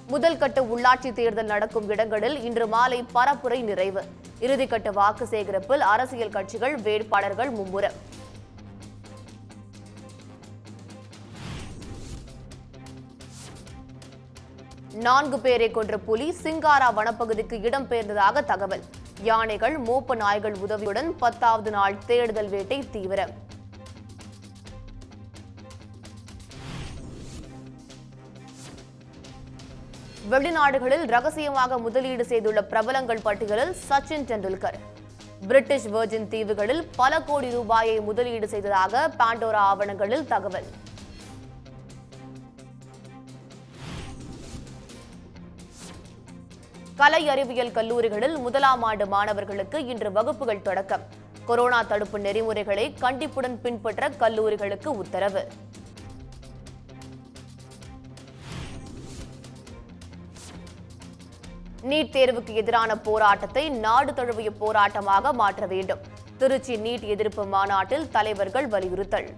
முதல் கட்ட உள்ளாட்சி தேர்தல் நடக்கும் இடங்களில் இன்று மாலை பரப்புரை நிறைவு இறுதிக்கட்ட வாக்கு சேகரிப்பில் அரசியல் கட்சிகள் வேட்பாளர்கள் மும்முரம் நான்கு பேரை கொன்ற புலி சிங்காரா வனப்பகுதிக்கு இடம்பெயர்ந்ததாக தகவல் யானைகள் மோப்ப நாய்கள் உதவியுடன் பத்தாவது நாள் தேடுதல் வேட்டை தீவிரம் வெளிநாடுகளில் ரகசியமாக முதலீடு செய்துள்ள பிரபலங்கள் பட்டியலில் சச்சின் டெண்டுல்கர் பிரிட்டிஷ் வெர்ஜின் தீவுகளில் பல கோடி ரூபாயை முதலீடு செய்ததாக பாண்டோரா ஆவணங்களில் தகவல் கலை அறிவியல் கல்லூரிகளில் முதலாம் ஆண்டு மாணவர்களுக்கு இன்று வகுப்புகள் தொடக்கம் கொரோனா தடுப்பு நெறிமுறைகளை கண்டிப்புடன் பின்பற்ற கல்லூரிகளுக்கு உத்தரவு நீட் தேர்வுக்கு எதிரான போராட்டத்தை நாடு தழுவிய போராட்டமாக மாற்ற வேண்டும் திருச்சி நீட் எதிர்ப்பு மாநாட்டில் தலைவர்கள் வலியுறுத்தல்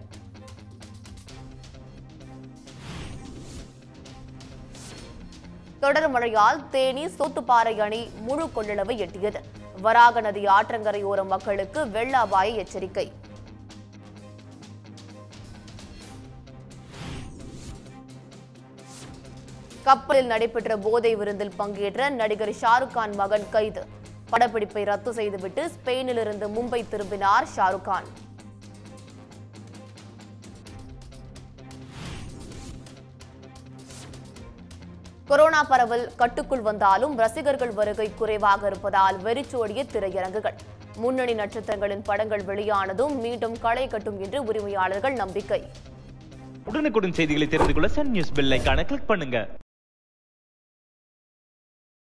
தொடர் மழையால் தேனி சோத்துப்பாறை அணி முழு கொள்ளளவை எட்டியது வராக நதி ஆற்றங்கரையோர மக்களுக்கு வெள்ள அபாய எச்சரிக்கை கப்பலில் நடைபெற்ற போதை விருந்தில் பங்கேற்ற நடிகர் ஷாருக் கான் மகன் கைது படப்பிடிப்பை ரத்து செய்துவிட்டு ஸ்பெயினிலிருந்து மும்பை திரும்பினார் ஷாருக் கான் கொரோனா பரவல் கட்டுக்குள் வந்தாலும் ரசிகர்கள் வருகை குறைவாக இருப்பதால் வெறிச்சோடிய திரையரங்குகள் முன்னணி நட்சத்திரங்களின் படங்கள் வெளியானதும் மீண்டும் களை கட்டும் என்று உரிமையாளர்கள் நம்பிக்கை உடனுக்குடன் செய்திகளை தெரிந்து கொள்ள சன் நியூஸ் பெல் ஐகானை கிளிக் பண்ணுங்க